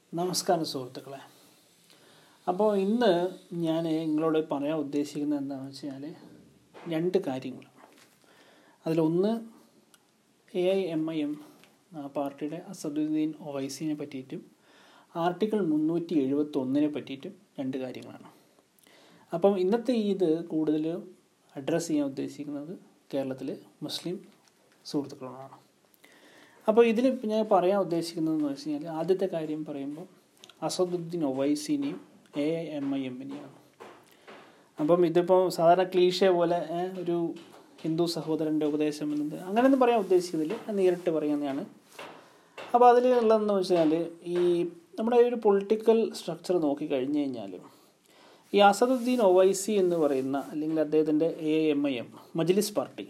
നമസ്കാരം സുഹൃത്തുക്കളെ അപ്പോൾ ഇന്ന് ഞാൻ നിങ്ങളോട് പറയാൻ ഉദ്ദേശിക്കുന്നത് എന്താണെന്ന് വെച്ച് കഴിഞ്ഞാൽ രണ്ട് കാര്യങ്ങളാണ് അതിലൊന്ന് A I M I M പാർട്ടിയുടെ അസദുദ്ദീൻ ഒവൈസിനെ പറ്റിയിട്ടും ആർട്ടിക്കിൾ മുന്നൂറ്റി എഴുപത്തൊന്നിനെ പറ്റിയിട്ടും രണ്ട് കാര്യങ്ങളാണ് അപ്പം ഇന്നത്തെ ഈ ഇത് കൂടുതൽ അഡ്രസ്സ് ചെയ്യാൻ ഉദ്ദേശിക്കുന്നത് കേരളത്തിലെ മുസ്ലിം സുഹൃത്തുക്കളാണ് അപ്പോൾ ഇതിൽ ഞാൻ പറയാൻ ഉദ്ദേശിക്കുന്നതെന്ന് വെച്ച് കഴിഞ്ഞാൽ ആദ്യത്തെ കാര്യം പറയുമ്പോൾ അസദുദ്ദീൻ ഒവൈസിനെയും എ ഐ എം ഐ എമ്മിനെയാണ് അപ്പം ഇതിപ്പോൾ സാധാരണ ക്ലീഷെ പോലെ ഏ, ഒരു ഹിന്ദു സഹോദരൻ്റെ ഉപദേശം എന്നത് അങ്ങനെയൊന്നും പറയാൻ ഉദ്ദേശിക്കുന്നില്ല ഞാൻ നേരിട്ട് പറയുന്നതാണ് അപ്പോൾ അതിൽ ഉള്ളതെന്ന് വെച്ചാൽ ഈ നമ്മുടെ ഒരു പൊളിറ്റിക്കൽ സ്ട്രക്ചർ നോക്കി കഴിഞ്ഞു കഴിഞ്ഞാൽ ഈ അസദുദ്ദീൻ ഒവൈസി എന്ന് പറയുന്ന അല്ലെങ്കിൽ അദ്ദേഹത്തിൻ്റെ A M I M Majlis party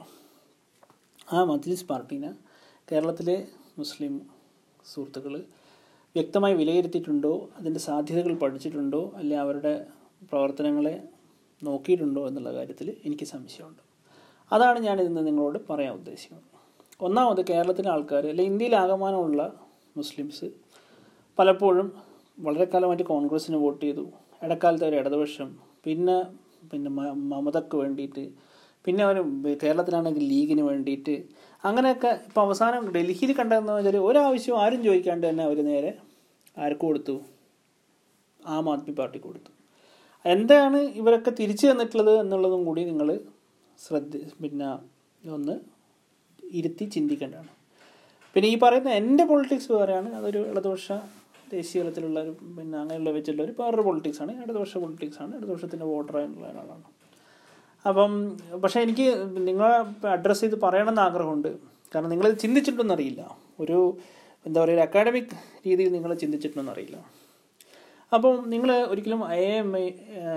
ആ മജ്ലിസ് പാർട്ടീനെ കേരളത്തിലെ മുസ്ലിം സുഹൃത്തുക്കൾ വ്യക്തമായി വിലയിരുത്തിയിട്ടുണ്ടോ അതിൻ്റെ സാധ്യതകൾ പഠിച്ചിട്ടുണ്ടോ അല്ലെ അവരുടെ പ്രവർത്തനങ്ങളെ നോക്കിയിട്ടുണ്ടോ എന്നുള്ള കാര്യത്തിൽ എനിക്ക് സംശയമുണ്ട് അതാണ് ഞാൻ ഇന്ന് നിങ്ങളോട് പറയാൻ ഉദ്ദേശിക്കുന്നത് ഒന്നാമത് കേരളത്തിലെ ആൾക്കാർ അല്ലെ ഇന്ത്യയിലാകമാനമുള്ള മുസ്ലിംസ് പലപ്പോഴും വളരെ കാലമായിട്ട് കോൺഗ്രസ്സിന് വോട്ട് ചെയ്തു ഇടക്കാലത്ത് ഒരു ഇടതുപക്ഷം പിന്നെ പിന്നെ മ- മമതക്ക് വേണ്ടിയിട്ട് പിന്നെ അവർ കേരളത്തിലാണെങ്കിൽ ലീഗിന് വേണ്ടിയിട്ട് അങ്ങനെയൊക്കെ ഇപ്പോൾ അവസാനം ഡൽഹിയിൽ കണ്ടതെന്ന് വെച്ചാൽ ഒരാവശ്യം ആരും ചോദിക്കാണ്ട് തന്നെ അവർ നേരെ ആർക്ക് കൊടുത്തു ആം ആദ്മി പാർട്ടി കൊടുത്തു എന്താണ് ഇവരൊക്കെ തിരിച്ചു തന്നിട്ടുള്ളത് എന്നുള്ളതും കൂടി നിങ്ങൾ ശ്രദ്ധ പിന്നെ ഒന്ന് ഇരുത്തി ചിന്തിക്കേണ്ടതാണ് പിന്നെ ഈ പറയുന്ന എൻ്റെ പൊളിറ്റിക്സ് വേറെയാണ് അതൊരു ഇടതുപക്ഷ ദേശീയ തലത്തിലുള്ള ഒരു പിന്നെ അങ്ങനെയുള്ള വെച്ചുള്ള ഒരു വേറൊരു പൊളിറ്റിക്സാണ് ഇടതുപക്ഷ പൊളിറ്റിക്സാണ് ഇടതുപക്ഷത്തിൻ്റെ വോട്ടറായിട്ടുള്ള ഒരാളാണ് അപ്പം പക്ഷേ എനിക്ക് നിങ്ങളെ അഡ്രസ്സ് ചെയ്ത് പറയണമെന്ന് ആഗ്രഹമുണ്ട് കാരണം നിങ്ങൾ ചിന്തിച്ചിട്ടുണ്ടെന്ന് അറിയില്ല ഒരു എന്താ പറയുക ഒരു അക്കാഡമിക് രീതിയിൽ നിങ്ങൾ ചിന്തിച്ചിട്ടുണ്ടെന്ന് അറിയില്ല അപ്പം നിങ്ങൾ ഒരിക്കലും എ എം ഐ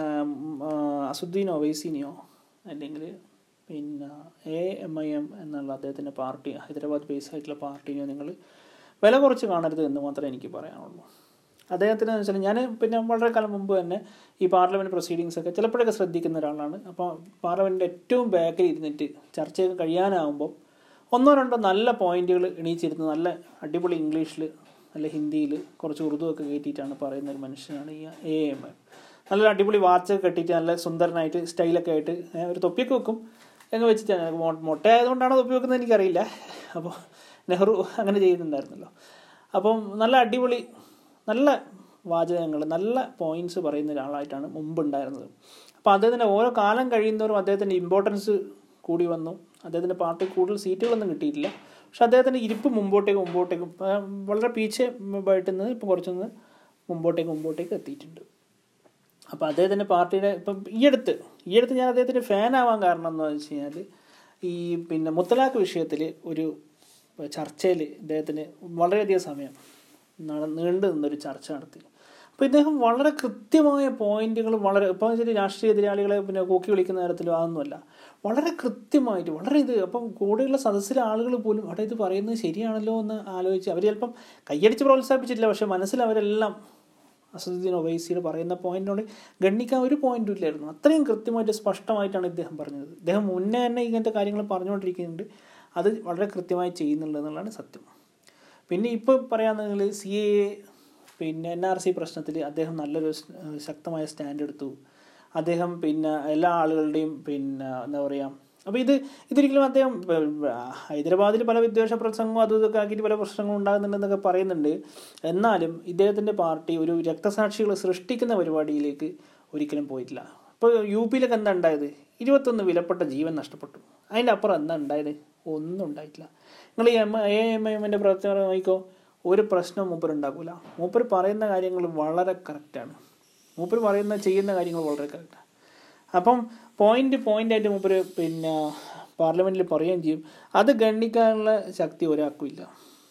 അസുദ്ദീൻ ഒവൈസിനെയോ അല്ലെങ്കിൽ പിന്നെ എ എം ഐ എം എന്നുള്ള അദ്ദേഹത്തിൻ്റെ പാർട്ടി ഹൈദരാബാദ് ബേസ് ആയിട്ടുള്ള പാർട്ടിനെയോ നിങ്ങൾ വില കുറച്ച് കാണരുത് എന്ന് മാത്രമേ എനിക്ക് പറയാനുള്ളൂ അദ്ദേഹത്തിന് വെച്ചാൽ ഞാൻ പിന്നെ വളരെ കാലം മുമ്പ് തന്നെ ഈ പാർലമെൻറ്റ് പ്രൊസീഡിങ്സ് ഒക്കെ ചിലപ്പോഴൊക്കെ ശ്രദ്ധിക്കുന്ന ഒരാളാണ് അപ്പോൾ പാർലമെൻറ്റിൻ്റെ ഏറ്റവും ബാക്കിൽ ഇരുന്നിട്ട് ചർച്ചയൊക്കെ കഴിയാനാകുമ്പോൾ ഒന്നോ രണ്ടോ നല്ല പോയിന്റുകൾ എണീച്ചിരുന്ന് നല്ല അടിപൊളി ഇംഗ്ലീഷിൽ നല്ല ഹിന്ദിയിൽ കുറച്ച് ഉറുദു ഒക്കെ കയറ്റിയിട്ടാണ് പറയുന്ന ഒരു മനുഷ്യനാണ് ഈ എ എം നല്ല അടിപൊളി വാച്ചൊക്കെ കെട്ടിയിട്ട് നല്ല സുന്ദരനായിട്ട് സ്റ്റൈലൊക്കെ ആയിട്ട് ഏ, ഒരു തൊപ്പിയൊക്കെ വെക്കും എന്ന് വെച്ചിട്ട് മൊട്ട ആയതുകൊണ്ടാണോ തൊപ്പി വെക്കുന്നത് എനിക്കറിയില്ല അപ്പോൾ നെഹ്റു അങ്ങനെ ചെയ്യുന്നുണ്ടായിരുന്നല്ലോ അപ്പം നല്ല അടിപൊളി നല്ല വാചകങ്ങൾ നല്ല പോയിന്റ്സ് പറയുന്ന ഒരാളായിട്ടാണ് മുമ്പ് ഉണ്ടായിരുന്നത് അപ്പോൾ അദ്ദേഹത്തിൻ്റെ ഓരോ കാലം കഴിയുന്നവരും അദ്ദേഹത്തിൻ്റെ ഇമ്പോർട്ടൻസ് കൂടി വന്നു അദ്ദേഹത്തിൻ്റെ പാർട്ടി കൂടുതൽ സീറ്റുകളൊന്നും കിട്ടിയിട്ടില്ല പക്ഷെ അദ്ദേഹത്തിൻ്റെ ഇരിപ്പ് മുമ്പോട്ടേക്ക് മുമ്പോട്ടേക്ക് ആ, വളരെ പീച്ചെ ആയിട്ട് നിന്ന് ഇപ്പോൾ കുറച്ചൊന്ന് മുമ്പോട്ടേക്ക് മുമ്പോട്ടേക്ക് എത്തിയിട്ടുണ്ട് അപ്പോൾ അദ്ദേഹത്തിൻ്റെ പാർട്ടിയുടെ ഇപ്പം ഈയടുത്ത് ഈയടുത്ത് ഞാൻ അദ്ദേഹത്തിൻ്റെ ഫാൻ ആവാൻ കാരണം എന്ന് വെച്ച് കഴിഞ്ഞാൽ ഈ പിന്നെ മുത്തലാഖ് വിഷയത്തിൽ ഒരു ചർച്ചയിൽ ഇദ്ദേഹത്തിന് വളരെയധികം സമയം നട നീണ്ടു നിന്നൊരു ചർച്ച നടത്തി അപ്പോൾ ഇദ്ദേഹം വളരെ കൃത്യമായ പോയിന്റുകൾ വളരെ ഇപ്പോൾ വെച്ചാൽ രാഷ്ട്രീയ എതിരാളികളെ പിന്നെ കൂക്കി വിളിക്കുന്ന തരത്തിലോ അതൊന്നുമല്ല വളരെ കൃത്യമായിട്ട് വളരെ ഇത് അപ്പം കൂടെയുള്ള സദസ്സിലെ ആളുകൾ പോലും അവിടെ ഇത് പറയുന്നത് ശരിയാണല്ലോ എന്ന് ആലോചിച്ച് അവർ ചിലപ്പം കൈയടിച്ച് പ്രോത്സാഹിപ്പിച്ചിട്ടില്ല പക്ഷേ മനസ്സിൽ അവരെല്ലാം അസദുദ്ദീൻ ഒവൈസിയുടെ പറയുന്ന പോയിന്റിനോട് ഗണ്ണിക്കാൻ ഒരു പോയിന്റും ഇല്ലായിരുന്നു അത്രയും കൃത്യമായിട്ട് സ്പഷ്ടമായിട്ടാണ് ഇദ്ദേഹം പറഞ്ഞത് ഇദ്ദേഹം മുന്നേ തന്നെ ഇങ്ങനത്തെ കാര്യങ്ങൾ പറഞ്ഞുകൊണ്ടിരിക്കുന്നുണ്ട് അത് വളരെ കൃത്യമായി ചെയ്യുന്നുണ്ട് എന്നുള്ളതാണ് സത്യം പിന്നെ ഇപ്പോൾ പറയാന്നുണ്ടെങ്കിൽ സി എ പിന്നെ എൻ ആർ സി പ്രശ്നത്തിൽ അദ്ദേഹം നല്ലൊരു സ്- ശക്തമായ സ്റ്റാൻഡ് എടുത്തു അദ്ദേഹം പിന്നെ എല്ലാ ആളുകളുടെയും പിന്നെ എന്താ പറയുക അപ്പോൾ ഇത് ഇതൊരിക്കലും അദ്ദേഹം ഏ, ഹൈദരാബാദിൽ പല വിദ്വേഷ പ്രസംഗവും അതും ഇതൊക്കെ ആക്കിയിട്ട് പല പ്രശ്നങ്ങളും ഉണ്ടാകുന്നുണ്ടെന്നൊക്കെ പറയുന്നുണ്ട് എന്നാലും ഇദ്ദേഹത്തിൻ്റെ പാർട്ടി ഒരു രക്തസാക്ഷികളെ സൃഷ്ടിക്കുന്ന പരിപാടിയിലേക്ക് ഒരിക്കലും പോയിട്ടില്ല ഇപ്പോൾ യു പിയിലൊക്കെ എന്താ ഉണ്ടായത് ഇരുപത്തൊന്ന് വിലപ്പെട്ട ജീവൻ നഷ്ടപ്പെട്ടു അതിൻ്റെ അപ്പുറം എന്താ ഉണ്ടായത് ഒന്നും ഉണ്ടായിട്ടില്ല നിങ്ങൾ ഈ എം എ എം എമ്മിൻ്റെ പ്രവർത്തനം നോക്കിക്കോ ഒരു പ്രശ്നവും മൂപ്പർ ഉണ്ടാക്കില്ല മൂപ്പർ പറയുന്ന കാര്യങ്ങൾ വളരെ കറക്റ്റാണ് മൂപ്പർ പറയുന്ന ചെയ്യുന്ന കാര്യങ്ങൾ വളരെ കറക്റ്റാണ് അപ്പം പോയിന്റ് പോയിന്റ് ആയിട്ട് മൂപ്പർ പിന്നെ പാർലമെൻറ്റിൽ പറയുകയും ചെയ്യും അത് ഗണ്ണിക്കാനുള്ള ശക്തി ഒരാൾക്കും ഇല്ല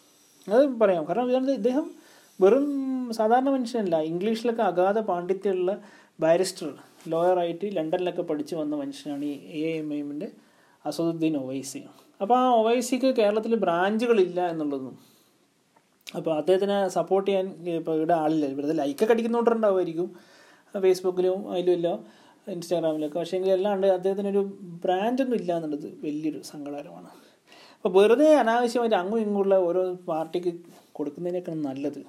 അത് പറയാം കാരണം ഇതാണ് ഇദ്ദേഹം വെറും സാധാരണ മനുഷ്യനല്ല ഇംഗ്ലീഷിലൊക്കെ അഗാധ പാണ്ഡിത്യമുള്ള ബാരിസ്റ്റർ ലോയറായിട്ട് ലണ്ടനിലൊക്കെ പഠിച്ചു വന്ന മനുഷ്യനാണ് ഈ എ എം എമ്മിൻ്റെ അസദുദ്ദീൻ ഒവൈസി അപ്പോൾ ആ ഒവൈസിക്ക് കേരളത്തിൽ ബ്രാഞ്ചുകളില്ല എന്നുള്ളതും അപ്പോൾ അദ്ദേഹത്തിനെ സപ്പോർട്ട് ചെയ്യാൻ ഇപ്പോൾ ഇവിടെ ആളില്ല ഇവിടെ ലൈക്കൊക്കെ അടിക്കുന്നോണ്ടുണ്ടാവുമായിരിക്കും ഫേസ്ബുക്കിലും അതിലും ഇല്ല ഇൻസ്റ്റാഗ്രാമിലൊക്കെ പക്ഷേ എങ്കിൽ അല്ലാണ്ട് അദ്ദേഹത്തിനൊരു ബ്രാൻഡൊന്നും ഇല്ല എന്നുള്ളത് വലിയൊരു സങ്കടകരമാണ് അപ്പോൾ വെറുതെ അനാവശ്യമായിട്ട് അങ്ങും ഇങ്ങുള്ള ഓരോ പാർട്ടിക്ക് കൊടുക്കുന്നതിനേക്കാൾ നല്ലത്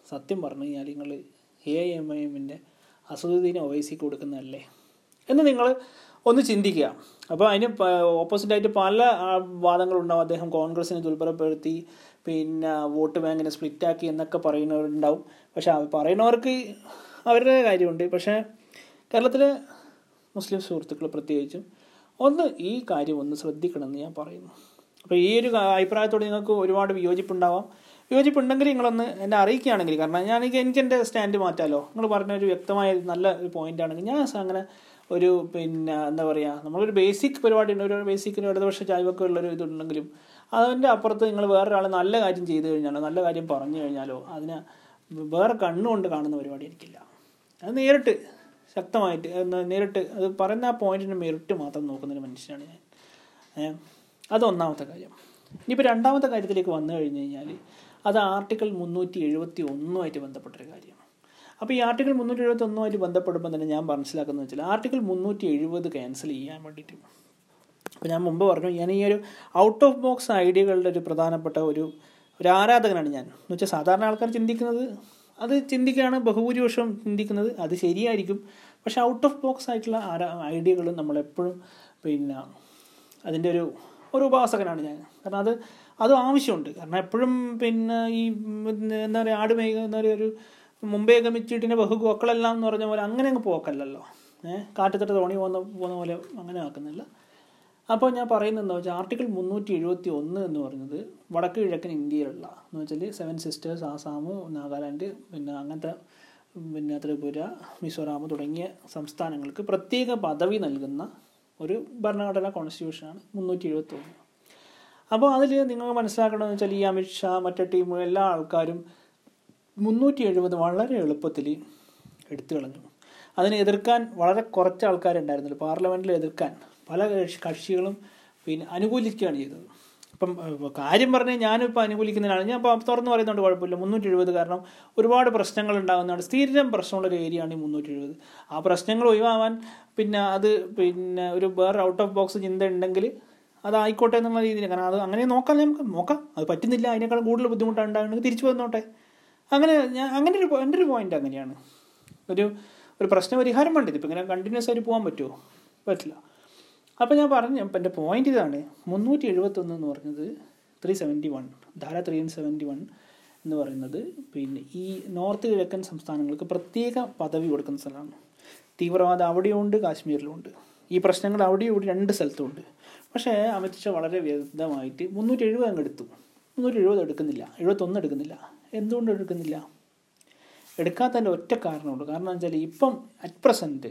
സത്യം പറഞ്ഞു കഴിഞ്ഞാൽ നിങ്ങൾ എ ഐ എം ഐ എമ്മിൻ്റെ അസദുദ്ദീൻ ഒവൈസിക്ക് കൊടുക്കുന്നതല്ലേ എന്ന് നിങ്ങൾ ഒന്ന് ചിന്തിക്കുക അപ്പോൾ അതിന് ഓപ്പോസിറ്റായിട്ട് പല ആ, വാദങ്ങളുണ്ടാവും അദ്ദേഹം കോൺഗ്രസിനെ ദുർബലപ്പെടുത്തി പിന്നെ വോട്ട് ബാങ്കിനെ സ്പ്ലിറ്റാക്കി എന്നൊക്കെ പറയുന്നവരുണ്ടാവും പക്ഷെ ആ പറയുന്നവർക്ക് അവരുടെ കാര്യമുണ്ട് പക്ഷേ കേരളത്തിലെ മുസ്ലിം സുഹൃത്തുക്കൾ പ്രത്യേകിച്ചും ഒന്ന് ഈ കാര്യം ഒന്ന് ശ്രദ്ധിക്കണമെന്ന് ഞാൻ പറയുന്നു അപ്പോൾ ഈ ഒരു കാ- അഭിപ്രായത്തോട് നിങ്ങൾക്ക് ഒരുപാട് വിയോജിപ്പുണ്ടാവാം വിയോജിപ്പുണ്ടെങ്കിൽ നിങ്ങളൊന്ന് എന്നെ അറിയിക്കുകയാണെങ്കിൽ കാരണം ഞാൻ എനിക്ക് എനിക്ക് എൻ്റെ സ്റ്റാൻഡ് മാറ്റാമല്ലോ നിങ്ങൾ പറഞ്ഞ ഒരു വ്യക്തമായ ഒരു നല്ല ഒരു പോയിന്റ് ആണെങ്കിൽ ഞാൻ സ- അങ്ങനെ ഒരു പിന്നെ എന്താ പറയുക നമ്മളൊരു ബേസിക് പരിപാടി ഉണ്ട് ഒരു ബേസിക്കിന് ഇടതുപക്ഷ ചായ്വൊക്കെ ഉള്ളൊരു ഇതുണ്ടെങ്കിലും അതിൻ്റെ അപ്പുറത്ത് നിങ്ങൾ വേറൊരാൾ നല്ല കാര്യം ചെയ്തു കഴിഞ്ഞാലോ നല്ല കാര്യം പറഞ്ഞു കഴിഞ്ഞാലോ അതിനെ വേറെ കണ്ണുകൊണ്ട് കാണുന്ന പരിപാടി എനിക്കില്ല അത് നേരിട്ട് ശക്തമായിട്ട് എന്ന് നേരിട്ട് അത് പറയുന്ന ആ പോയിന്റിന് മെറിറ്റ് മാത്രം നോക്കുന്ന ഒരു മനുഷ്യനാണ് ഞാൻ ഏ, അത് ഒന്നാമത്തെ കാര്യം ഇനിയിപ്പോൾ രണ്ടാമത്തെ കാര്യത്തിലേക്ക് വന്നു കഴിഞ്ഞ് കഴിഞ്ഞാൽ അത് ആർട്ടിക്കിൾ മുന്നൂറ്റി എഴുപത്തി ഒന്നുമായിട്ട് ബന്ധപ്പെട്ടൊരു കാര്യമാണ് അപ്പോൾ ഈ ആർട്ടിക്കിൾ മുന്നൂറ്റി എഴുപത്തി ഒന്നുമായിട്ട് ബന്ധപ്പെടുമ്പോൾ തന്നെ ഞാൻ മനസ്സിലാക്കുന്നത് വെച്ചാൽ ആർട്ടിക്കിൾ മുന്നൂറ്റി എഴുപത് ക്യാൻസൽ ചെയ്യാൻ വേണ്ടിയിട്ട് അപ്പോൾ ഞാൻ മുമ്പ് പറഞ്ഞു ഞാൻ ഈ ഒരു ഔട്ട് ഓഫ് ബോക്സ് ഐഡിയകളുടെ ഒരു പ്രധാനപ്പെട്ട ഒരു ഒരു ആരാധകനാണ് ഞാൻ എന്ന് വെച്ചാൽ സാധാരണ ആൾക്കാർ ചിന്തിക്കുന്നത് അത് ചിന്തിക്കുകയാണ് ബഹുഭൂരിപക്ഷം ചിന്തിക്കുന്നത് അത് ശരിയായിരിക്കും പക്ഷേ ഔട്ട് ഓഫ് ബോക്സ് ആയിട്ടുള്ള ആരാ ഐഡിയകൾ നമ്മളെപ്പോഴും പിന്നെ അതിൻ്റെ ഒരു ഒരു ഉപാസകനാണ് ഞാൻ കാരണം അത് അത് ആവശ്യമുണ്ട് കാരണം എപ്പോഴും പിന്നെ ഈ ഉം, എന്താ പറയുക ആട് മേഘ എന്താ പറയുക ഒരു മുമ്പേ ഗമിച്ചിട്ടിനെ ബഹുഗോക്കളെല്ലാം എന്ന് പറഞ്ഞ പോലെ അങ്ങനെ അങ്ങ് പോക്കല്ലല്ലോ ഏഹ് കാറ്റത്തട്ട് തോണി പോകുന്ന പോകുന്ന പോലെ അങ്ങനെ ആക്കുന്നില്ല അപ്പോൾ ഞാൻ പറയുന്നത് എന്താ വെച്ചാൽ ആർട്ടിക്കിൾ മുന്നൂറ്റി എഴുപത്തി ഒന്ന് എന്ന് പറയുന്നത് വടക്ക് കിഴക്കൻ ഇന്ത്യയിലുള്ള എന്ന് വെച്ചാൽ സെവൻ സിസ്റ്റേഴ്സ് ആസാം നാഗാലാൻഡ് പിന്നെ അങ്ങനത്തെ പിന്നെ ത്രിപുര മിസോറാം തുടങ്ങിയ സംസ്ഥാനങ്ങൾക്ക് പ്രത്യേക പദവി നൽകുന്ന ഒരു ഭരണഘടനാ കോൺസ്റ്റിറ്റ്യൂഷനാണ് മുന്നൂറ്റി എഴുപത്തി ഒന്ന് അപ്പോൾ അതിൽ നിങ്ങൾ മനസ്സിലാക്കണമെന്ന് വെച്ചാൽ ഈ അമിത്ഷാ മറ്റേ ടീം എല്ലാ ആൾക്കാരും മുന്നൂറ്റി എഴുപത് വളരെ എളുപ്പത്തിൽ എടുത്തു കളഞ്ഞു അതിനെ എതിർക്കാൻ വളരെ കുറച്ച് ആൾക്കാരുണ്ടായിരുന്നുള്ളൂ പാർലമെൻറ്റിൽ എതിർക്കാൻ പല കക്ഷി- കക്ഷികളും പിന്നെ അനുകൂലിക്കുകയാണ് ചെയ്തത് ഇപ്പം ഏഹ്, കാര്യം പറഞ്ഞാൽ ഞാനിപ്പോൾ അനുകൂലിക്കുന്നതിനാണ് ഞാൻ ഇപ്പോൾ തുറന്ന് പറയുന്നുണ്ട് കുഴപ്പമില്ല മുന്നൂറ്റി എഴുപത് കാരണം ഒരുപാട് പ്രശ്നങ്ങൾ ഉണ്ടാകുന്നതാണ് സ്ഥിരം പ്രശ്നമുള്ള ഒരു ഏരിയ ആണ് ഈ മുന്നൂറ്റി എഴുപത് ആ പ്രശ്നങ്ങൾ ഒഴിവാവാൻ പിന്നെ അത് പിന്നെ ഒരു വേറെ ഔട്ട് ഓഫ് ബോക്സ് ചിന്ത ഉണ്ടെങ്കിൽ അതായിക്കോട്ടെ എന്നുള്ള രീതിയിൽ കാരണം അത് അങ്ങനെ നോക്കാം നമുക്ക് നോക്കാം അത് പറ്റുന്നില്ല അതിനേക്കാൾ കൂടുതൽ ബുദ്ധിമുട്ടാണ് ഉണ്ടാകുന്നത് തിരിച്ചു വന്നോട്ടെ അങ്ങനെ ഞാൻ അങ്ങനെ ഒരു എൻ്റെ ഒരു പോയിന്റ് അങ്ങനെയാണ് ഒരു ഒരു പ്രശ്ന പരിഹാരം വേണ്ടത് ഇപ്പം ഇങ്ങനെ കണ്ടിന്യൂസ് ആയിട്ട് പോകാൻ പറ്റുമോ പറ്റില്ല അപ്പോൾ ഞാൻ പറഞ്ഞു അപ്പം എൻ്റെ പോയിന്റ് ഇതാണ് മുന്നൂറ്റി എഴുപത്തൊന്ന് എന്ന് പറഞ്ഞത് ത്രീ സെവൻറ്റി വൺ ധാര ത്രീ സെവൻറ്റി വൺ എന്ന് പറയുന്നത് പിന്നെ ഈ നോർത്ത് കിഴക്കൻ സംസ്ഥാനങ്ങൾക്ക് പ്രത്യേക പദവി കൊടുക്കുന്ന സ്ഥലമാണ് തീവ്രവാദം അവിടെയുണ്ട് കാശ്മീരിലുമുണ്ട് ഈ പ്രശ്നങ്ങൾ അവിടെയും ഇവിടെ രണ്ട് സ്ഥലത്തുമുണ്ട് പക്ഷേ അമിത്ഷാ വളരെ വ്യക്തമായിട്ട് മുന്നൂറ്റി എഴുപത് അങ്ങ് എടുത്തു മുന്നൂറ്റി എഴുപത് എടുക്കുന്നില്ല എഴുപത്തൊന്ന് എടുക്കുന്നില്ല എന്തുകൊണ്ട് എടുക്കുന്നില്ല എടുക്കാത്തതിൻ്റെ ഒറ്റ കാരണമുള്ളൂ കാരണം എന്ന് വെച്ചാൽ ഇപ്പം അറ്റ് പ്രസൻറ്റ്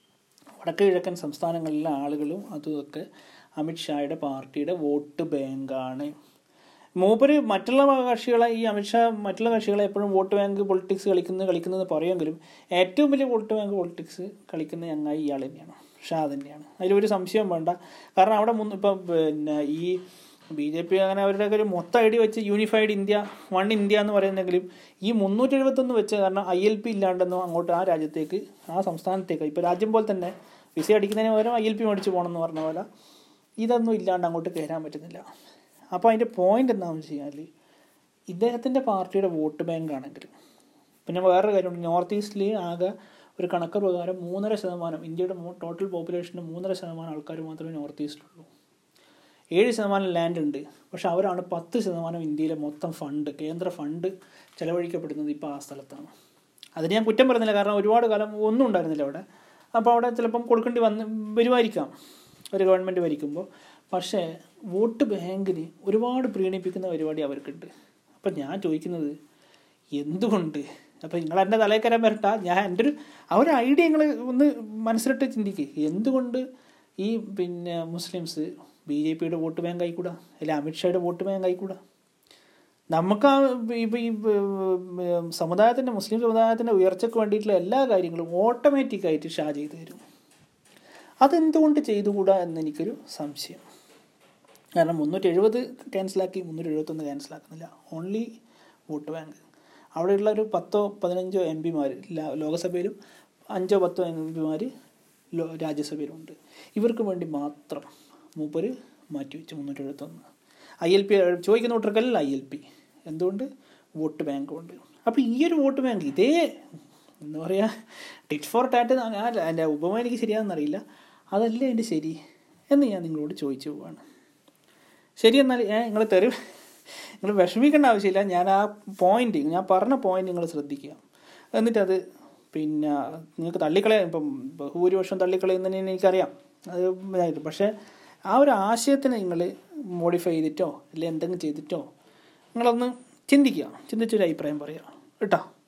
വടക്ക് കിഴക്കൻ സംസ്ഥാനങ്ങളിലെ ആളുകളും അതുമൊക്കെ അമിത്ഷായുടെ പാർട്ടിയുടെ വോട്ട് ബാങ്കാണ് മൂപ്പര് മറ്റുള്ള കക്ഷികളെ ഈ അമിത്ഷാ മറ്റുള്ള കക്ഷികളെ എപ്പോഴും വോട്ട് ബാങ്ക് പൊളിറ്റിക്സ് കളിക്കുന്നത് കളിക്കുന്നത് പറയുമെങ്കിലും ഏറ്റവും വലിയ വോട്ട് ബാങ്ക് പൊളിറ്റിക്സ് കളിക്കുന്ന ഞങ്ങായി ഇയാൾ തന്നെയാണ് ഷാ തന്നെയാണ് അതിലൊരു സംശയം വേണ്ട കാരണം അവിടെ മുൻ ഇപ്പം പിന്നെ ഈ ബി ജെ പി അങ്ങനെ അവരുടെയൊക്കെ ഒരു മൊത്തം ഐ ഡി വെച്ച് യൂണിഫൈഡ് ഇന്ത്യ വൺ ഇന്ത്യ എന്ന് പറയുന്നെങ്കിലും ഈ മുന്നൂറ്റി എഴുപത്തൊന്ന് വെച്ച് കാരണം ഐ എൽ പി ഇല്ലാണ്ടെന്നോ അങ്ങോട്ട് ആ രാജ്യത്തേക്ക് ആ സംസ്ഥാനത്തേക്ക് ഇപ്പോൾ രാജ്യം പോലെ തന്നെ വിസ അടിക്കുന്നതിന് പകരം ഐ എൽ പി മേടിച്ച് പോകണം എന്ന് പറഞ്ഞ പോലെ ഇതൊന്നും ഇല്ലാണ്ട് അങ്ങോട്ട് കയറാൻ പറ്റുന്നില്ല അപ്പോൾ അതിൻ്റെ പോയിന്റ് എന്താണെന്ന് വെച്ച് കഴിഞ്ഞാൽ ഇദ്ദേഹത്തിൻ്റെ പാർട്ടിയുടെ വോട്ട് ബാങ്ക് ആണെങ്കിലും പിന്നെ വേറൊരു കാര്യമുണ്ട് നോർത്ത് ഈസ്റ്റിൽ ആകെ ഒരു കണക്ക് പ്രകാരം മൂന്നര ശതമാനം ഇന്ത്യയുടെ ടോട്ടൽ പോപ്പുലേഷൻ്റെ മൂന്നര ശതമാനം ആൾക്കാർ മാത്രമേ നോർത്ത് ഈസ്റ്റിലുള്ളൂ ഏഴ് ശതമാനം ലാൻഡ് ഉണ്ട് പക്ഷെ അവരാണ് പത്ത് ശതമാനം ഇന്ത്യയിലെ മൊത്തം ഫണ്ട് കേന്ദ്ര ഫണ്ട് ചെലവഴിക്കപ്പെടുന്നത് ഇപ്പോൾ ആ സ്ഥലത്താണ് അതിന് ഞാൻ കുറ്റം പറയുന്നില്ല കാരണം ഒരുപാട് കാലം ഒന്നും ഉണ്ടായിരുന്നില്ല അവിടെ അപ്പോൾ അവിടെ ചിലപ്പം കൊടുക്കേണ്ടി വന്ന് വരുമായിരിക്കാം ഒരു ഗവൺമെൻറ് ഭരിക്കുമ്പോൾ പക്ഷേ വോട്ട് ബാങ്കിന് ഒരുപാട് പ്രീണിപ്പിക്കുന്ന പരിപാടി അവർക്കുണ്ട് അപ്പം ഞാൻ ചോദിക്കുന്നത് എന്തുകൊണ്ട് അപ്പം നിങ്ങൾ എൻ്റെ തലയിൽ കയറാൻ വരട്ട ഞാൻ എൻ്റെ ഒരു ആ ഒരു ഐഡിയ നിങ്ങൾ ഒന്ന് മനസ്സിലിട്ട് ചിന്തിക്കുക എന്തുകൊണ്ട് ഈ പിന്നെ മുസ്ലിംസ് ബി ജെ പിയുടെ വോട്ട് ബാങ്ക് ആയിക്കൂടാ അല്ലെ അമിത്ഷായുടെ വോട്ട് ബാങ്ക് ആയിക്കൂടാ നമുക്ക് ആ ഇപ്പോൾ ഈ ഏർ, സമുദായത്തിൻ്റെ മുസ്ലിം സമുദായത്തിൻ്റെ ഉയർച്ചയ്ക്ക് വേണ്ടിയിട്ടുള്ള എല്ലാ കാര്യങ്ങളും ഓട്ടോമാറ്റിക്കായിട്ട് ഷാ ചെയ്തു തരും അതെന്തുകൊണ്ട് ചെയ്തുകൂടാ എന്നെനിക്കൊരു സംശയം കാരണം മുന്നൂറ്റി എഴുപത് ക്യാൻസലാക്കി മുന്നൂറ്റി എഴുപത്തൊന്ന് ക്യാൻസലാക്കുന്നില്ല ഓൺലി വോട്ട് ബാങ്ക് അവിടെയുള്ള ഒരു പത്തോ പതിനഞ്ചോ എം പിമാർ ലോകസഭയിലും അഞ്ചോ പത്തോ എം പിമാർ രാജ്യസഭയിലും ഉണ്ട് ഇവർക്ക് വേണ്ടി മാത്രം മൂപ്പര് മാറ്റിവെച്ചു മുന്നൂറ്റി എഴുപത്തൊന്ന് ഐ എൽ പി ചോദിക്കുന്ന വോട്ടർക്കല്ല ഐ എൽ പി എന്തുകൊണ്ട് വോട്ട് ബാങ്ക് കൊണ്ട് അപ്പോൾ ഈ ഒരു വോട്ട് ബാങ്ക് ഇതേ എന്താ പറയുക ടിറ്റ് ഫോർ ടാറ്റ് എൻ്റെ ഉപമ എനിക്ക് ശരിയാണെന്നറിയില്ല അതല്ലേ എൻ്റെ ശരി എന്ന് ഞാൻ നിങ്ങളോട് ചോദിച്ചു പോവാണ് ശരി എന്നാൽ ഏ നിങ്ങൾ തെറി നിങ്ങൾ വിഷമിക്കേണ്ട ആവശ്യമില്ല ഞാൻ ആ പോയിന്റ് ഞാൻ പറഞ്ഞ പോയിന്റ് നിങ്ങൾ ശ്രദ്ധിക്കുക എന്നിട്ടത് പിന്നെ നിങ്ങൾക്ക് തള്ളിക്കളയാം ഇപ്പം ഭൂരിപക്ഷം തള്ളിക്കളയുന്നതിന് എനിക്കറിയാം അത് ഇതായിട്ട് പക്ഷേ ആ ഒരു ആശയത്തിനെ നിങ്ങൾ മോഡിഫൈ ചെയ്തിട്ടോ അല്ലെങ്കിൽ എന്തെങ്കിലും ചെയ്തിട്ടോ നിങ്ങളൊന്ന് ചിന്തിക്കുക ചിന്തിച്ചൊരു അഭിപ്രായം പറയുക കേട്ടോ